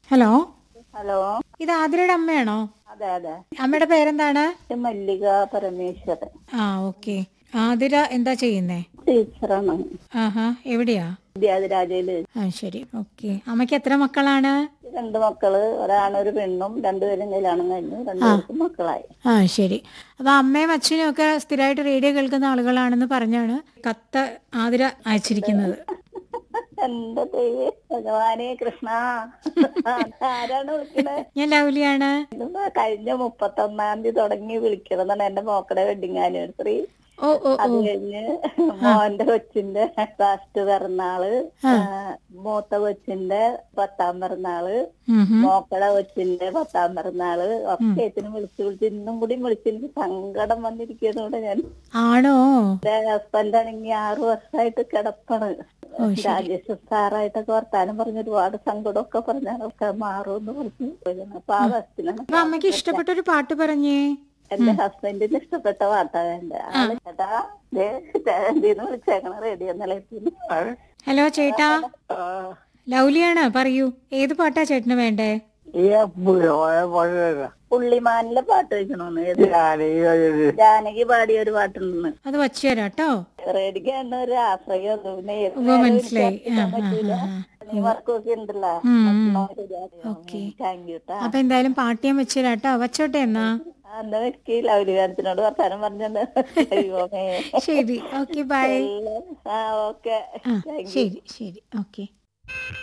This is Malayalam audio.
ഹലോ ഹലോ ഇത് ആതിരയുടെ അമ്മയാണോ അതെ അതെ അമ്മയുടെ പേരെന്താണ് ഇത് മല്ലിക പരമേശ്വരൻ ആ ഓക്കെ ആതിര എന്താ ചെയ്യുന്നേ ടീച്ചറാണ് ആഹാ എവിടെയാ വിദ്യാധിരാജയില് ആ ശരി ഓക്കെ അമ്മയ്ക്ക് എത്ര മക്കളാണ് രണ്ട് മക്കള് ഒരാണും ഒരു പെണ്ണും രണ്ടുപേരും കല്യാണം കഴിഞ്ഞു രണ്ടുപേർക്കും മക്കളായി ആ ശരി അപ്പൊ അമ്മയും അച്ഛനും ഒക്കെ സ്ഥിരമായിട്ട് റേഡിയോ കേൾക്കുന്ന ആളുകളാണെന്ന് പറഞ്ഞാണ് കത്ത് ആതിര അയച്ചിരിക്കുന്നത് എന്റെ ദൈവം ഭഗവാനെ കൃഷ്ണ ആരാണ് വിളിക്കണേ ഞാൻ ലൗലിയാണ് ഇത് കഴിഞ്ഞ മുപ്പത്തൊന്നാം തീയതി തുടങ്ങി വിളിക്കണമെന്നാണ് എന്റെ മോക്കടെ വെഡിങ് ആനിവേഴ്സറി ഓ ഓ അത് ഓ കഴിഞ്ഞ് മോന്റെ കൊച്ചിന്റെ ഫസ്റ്റ് പിറന്നാള് ആ, മൂത്ത കൊച്ചിന്റെ പത്താം പിറന്നാള് ഉം ഹും. മോക്കടെ കൊച്ചിന്റെ പത്താം പിറന്നാള് ഒക്കെ ഇതിന് വിളിച്ച് വിളിച്ച് ഇന്നും കൂടി വിളിച്ച് എനിക്ക് സങ്കടം വന്നിരിക്കുന്നതുകൊണ്ട് ഞാൻ ആണോ എന്റെ ഹസ്ബൻഡ് ആണെങ്കിൽ ആറു വർഷമായിട്ട് കിടപ്പാണ് രാജേഷ് സാറായിട്ടൊക്കെ വർത്താനം പറഞ്ഞ് ഒരുപാട് സങ്കടമൊക്കെ പറഞ്ഞാലൊക്കെ മാറുമെന്ന് പറഞ്ഞു അപ്പൊ ആ ബസ്സിലാണ് അപ്പൊ അമ്മയ്ക്ക് ഇഷ്ടപ്പെട്ട ഒരു പാട്ട് പറഞ്ഞേ എന്റെ ഹസ്ബൻഡിന് ഇഷ്ടപ്പെട്ട പാട്ടാ എന്റെ ആള് ചേട്ടാ ദേ എന്തിന്ന് വിളിച്ചേക്കണ റേഡിയോ നിലയത്തിന് ഹലോ ചേട്ടാ ലൗലിയാണ് പറയൂ ഏത് പാട്ടാ ചേട്ടന് വേണ്ടേ പുള്ളിമാനിലെ പാട്ട് വെക്കണോന്ന് ഏത് ജാനകി പാടിയ ഒരു പാട്ടുണ്ടെന്ന് അത് വച്ചു തരാം കേട്ടോ റേഡിയോ എന്ന ഒരു ആശ്രയം പിന്നെ ഏത് ഓ നേരവും മനസ്സിലായി വിളിക്കാൻ ആ ആ പറ്റൂല. ആ, ആ നീ വർക്കൊക്കെ ഉണ്ടല്ലോ ഓക്കെ താങ്ക് യു ട്ടാ അപ്പൊ എന്തായാലും പാട്ട് ഞാൻ വെച്ചു തരാം കേട്ടോ വച്ചോട്ടെ എന്നാ ആ, എന്താ വെക്കി ലൗലികാരത്തിനോട് വർത്താനം പറഞ്ഞത് ദൈവമേ ശരി ഓക്കെ ബൈ എല്ലാം- ആ ഓക്കെ ആ ശരി ശരി ഓക്കെ